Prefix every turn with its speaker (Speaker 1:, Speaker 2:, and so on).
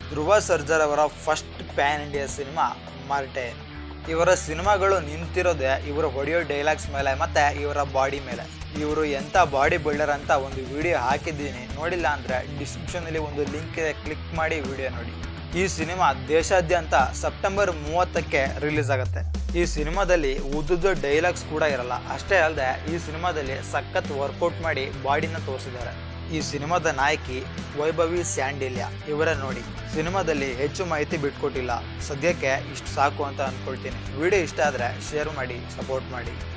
Speaker 1: ಧ್ರುವ ಸರ್ಜರ್ ಅವರ first pan India cinema Martin ಇವರ ಸಿನಿಮಾಗಳು ನಿಂತಿರೋದೇ ಇವರು ಹೊಡೆಯೋ ಡೈಲಾಗ್ಸ್ ಮೇಲೆ ಮತ್ತೆ ಇವರ ಬಾಡಿ ಮೇಲೆ ಇವರು ಎಂಥ ಬಾಡಿ ಬಿಲ್ಡರ್ ಅಂತ ಒಂದು ವಿಡಿಯೋ ಹಾಕಿದ್ದೀನಿ ನೋಡಿಲ್ಲ ಅಂದರೆ ಡಿಸ್ಕ್ರಿಪ್ಷನಲ್ಲಿ ಒಂದು ಲಿಂಕ್ ಇದೆ ಕ್ಲಿಕ್ ಮಾಡಿ ವಿಡಿಯೋ ನೋಡಿ ಈ ಸಿನಿಮಾ ದೇಶಾದ್ಯಂತ ಸೆಪ್ಟೆಂಬರ್ ಮೂವತ್ತಕ್ಕೆ ರಿಲೀಸ್ ಆಗುತ್ತೆ ಈ ಸಿನಿಮಾದಲ್ಲಿ ಉದ್ದುದ ಡೈಲಾಗ್ಸ್ ಕೂಡ ಇರಲ್ಲ ಅಷ್ಟೇ ಅಲ್ಲದೆ ಈ ಸಿನಿಮಾದಲ್ಲಿ ಸಖತ್ ವರ್ಕೌಟ್ ಮಾಡಿ ಬಾಡಿನ ತೋರಿಸಿದ್ದಾರೆ ಈ ಸಿನಿಮಾದ ನಾಯಕಿ ವೈಭವಿ ಸ್ಯಾಂಡಿಲ್ಯ ಇವರ ನೋಡಿ ಸಿನಿಮಾದಲ್ಲಿ ಹೆಚ್ಚು ಮಾಹಿತಿ ಬಿಟ್ಕೊಟ್ಟಿಲ್ಲ ಸದ್ಯಕ್ಕೆ ಇಷ್ಟು ಸಾಕು ಅಂತ ಅನ್ಕೊಳ್ತೀನಿ ವಿಡಿಯೋ ಇಷ್ಟ ಆದರೆ ಶೇರ್ ಮಾಡಿ ಸಪೋರ್ಟ್ ಮಾಡಿ